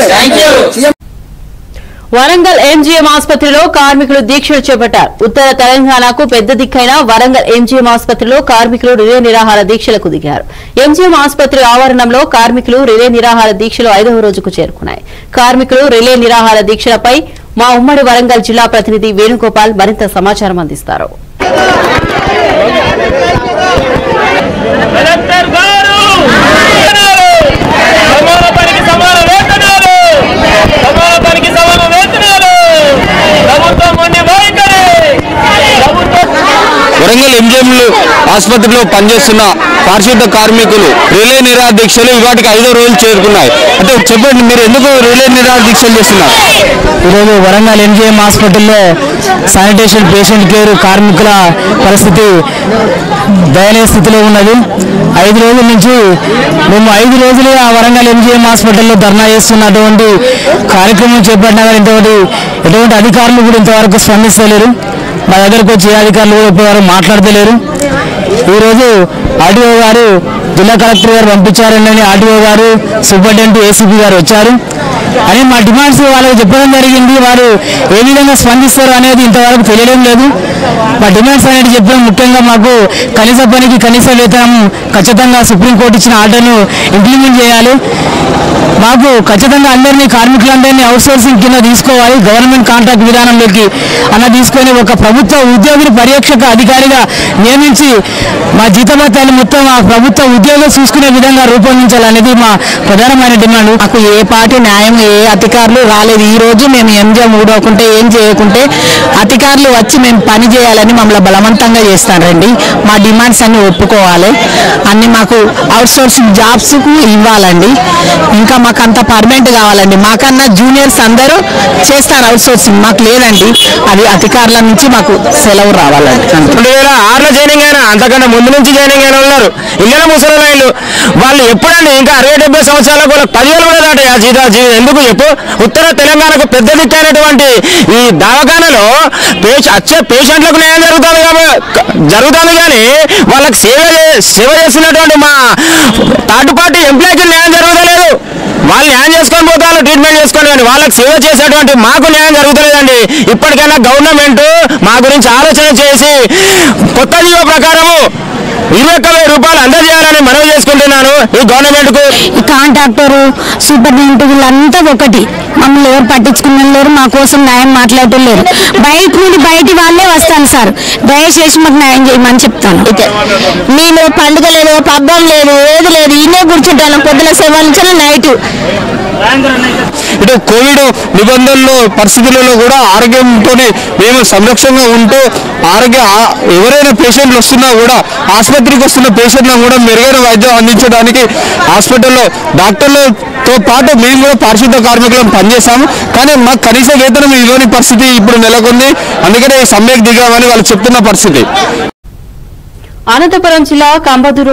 CM Warangal MGM ఆసుపత్రిలో కార్మికులు దీక్షలు చేపట్టారు ఉత్తర తెలంగాణకు పెద్ద దిక్కైన వరంగల్ ఎంజీఎం ఆసుపత్రిలో కార్మికులు రిలే నిరాహార దీక్షలకు దిగారు ఎంజీఎం ఆసుపత్రి ఆవరణంలో కార్మికులు రిలే నిరాహార దీక్షలు ఐదవ రోజుకు చేరుకున్నాయి కార్మికులు రిలే నిరాహార దీక్షలపై మా ఉమ్మడి వరంగల్ జిల్లా ప్రతినిధి వేణుగోపాల్ మరింత సమాచారం అందిస్తారు కలెక్టర్ గారు సమాన పనికి సమాన వేతనాలు సమాన పనికి సమాన వేతనాలు ప్రభుత్వం ఉండి వైఖరి ప్రభుత్వం వరంగల్ ఎంజిఎంలు ఆసుపత్రిలో పనిచేస్తున్న పారిశుద్ధ కార్మికులు రిలే నిరాహార దీక్షలు ఇవాటికి ఐదో రోజులు చేరుకున్నాయి అంటే చెప్పండి మీరు ఎందుకు రిలే నిరాహార దీక్షలు చేస్తున్నారు ఈరోజు వరంగల్ ఎంజిఎం హాస్పిటల్లో శానిటేషన్ పేషెంట్ కేర్ కార్మికుల పరిస్థితి దయనీయ స్థితిలో ఉన్నది ఐదు రోజుల నుంచి మేము ఐదు రోజులుగా ఆ వరంగల్ ఎంజిఎం హాస్పిటల్లో ధర్నా చేస్తున్నటువంటి కార్యక్రమం చేపట్టినా కానీ ఇంతవరకు ఎటువంటి అధికారులు కూడా ఇంతవరకు స్పందిస్తలేరు మా దగ్గరకు వచ్చి ఏ అధికారులు కూడా ఇప్పటివరకు మాట్లాడతలేరు ఈరోజు ఆర్డీఓ గారు జిల్లా కలెక్టర్ గారు పంపించారని ఆర్డీఓ గారు సూపరింటెండెంట్ ఏసీపీ గారు వచ్చారు అని మా డిమాండ్స్ వాళ్ళకి చెప్పడం జరిగింది వారు ఏ విధంగా స్పందిస్తారు అనేది ఇంతవరకు తెలియడం లేదు మా డిమాండ్స్ అనేది చెప్పడం ముఖ్యంగా మాకు కనీస పనికి కనీస వేతనం ఖచ్చితంగా సుప్రీంకోర్టు ఇచ్చిన ఆర్డర్ను ఇంప్లిమెంట్ చేయాలి మాకు ఖచ్చితంగా అందరినీ కార్మికులందరినీ అవుట్సోర్సింగ్ కింద తీసుకోవాలి గవర్నమెంట్ కాంట్రాక్ట్ విధానంలోకి అన్న తీసుకొని ఒక ప్రభుత్వ ఉద్యోగిని పర్యవేక్షక అధికారిగా నియమించి మా జీతభత్యాలు మొత్తం ఆ ప్రభుత్వ ఉద్యోగులు చూసుకునే విధంగా రూపొందించాలనేది మా ప్రధానమైన డిమాండ్ మాకు ఏ పార్టీ న్యాయం ఏ అధికారులు రాలేదు ఈ రోజు మేము ఎంజిఎం ఊడకుంటే ఏం చేయకుంటే అధికారులు వచ్చి మేము పని చేయాలని మమ్మల్ని బలవంతంగా చేస్తారండి మా డిమాండ్స్ అన్ని ఒప్పుకోవాలి అన్ని మాకు అవుట్సోర్సింగ్ జాబ్స్ ఇవ్వాలండి ఇంకా మాకు అంత పర్మనెంట్ కావాలండి మాకన్నా జూనియర్స్ అందరూ చేస్తారు అవుట్సోర్సింగ్ మాకు లేదండి అది అధికారుల నుంచి మాకు సెలవు రావాలండి అంతే. రెండు వేల ఆరులో జాయినింగ్ అయినా అంతకన్నా ముందు నుంచి జాయినింగ్ అయిన ఉన్నారు ఇళ్ళ ముసలి ఇల్లు వాళ్ళు ఎప్పుడండి ఇంకా అరవై డెబ్బై సంవత్సరాలకు వాళ్ళకి పదివేలు కూడా దాటాయి ఆ జీతా జీ ఎందుకు చెప్పు ఉత్తర తెలంగాణకు పెద్ద దిక్కైనటువంటి ఈ దవాఖానలో పేష వచ్చే పేషెంట్లకు న్యాయం జరుగుతుంది కాబట్టి జరుగుతుంది కానీ వాళ్ళకి సేవ చే- సేవ చేస్తున్నటువంటి మా థర్డ్ పార్టీ ఎంప్లాయ్కి న్యాయం జరగలేదు వాళ్ళు న్యాయం చేసుకొని పోతారు ట్రీట్మెంట్ చేసుకొని కానీ వాళ్ళకి సేవ చేసేటువంటి మాకు న్యాయం జరుగుతలేదండి ఇప్పటికైనా గవర్నమెంట్ మా గురించి ఆలోచన చేసి కొత్త జీవో ప్రకారము ఇరవై ఒక్క వెయ్యి రూపాయలు అందజేయాలని మనవి చేసుకుంటున్నాను ఈ గవర్నమెంట్ కు ఈ కాంట్రాక్టర్ సూపరింటెండెంట్ వీళ్ళంతా ఒకటి మమ్మల్ని ఎవరు పట్టించుకున్న లేరు మా కోసం న్యాయం మాట్లాడటం లేరు బయట నుండి బయటి వాళ్ళే వస్తాను సార్ దయచేసి మాకు న్యాయం చేయమని చెప్తాను మేము పండుగ లేదు పబ్బం లేదు ఏది లేదు ఇన్నే కూర్చుంటాను పొద్దున సెవెన్ నుంచి నైట్ ఇటు కోవిడ్ నిబంధనలు పరిస్థితులలో కూడా ఆరోగ్యంతో మేము సంరక్షణగా ఉంటూ ఆరోగ్య ఆ- ఎవరైనా పేషెంట్లు వస్తున్నా కూడా ఆసుపత్రికి వస్తున్న పేషెంట్లను కూడా మెరుగైన వైద్యం అందించడానికి హాస్పిటల్లో డాక్టర్లతో పాటు మేము కూడా పారిశుద్ధ కార్మికులను పనిచేస్తాము కానీ మాకు కనీస వేతనం ఇవ్వని పరిస్థితి ఇప్పుడు నెలకొంది అందుకనే ఈ సమ్మెకు దిగామని వాళ్ళు చెప్తున్న పరిస్థితి అనంతపురం జిల్లా కంబదూరు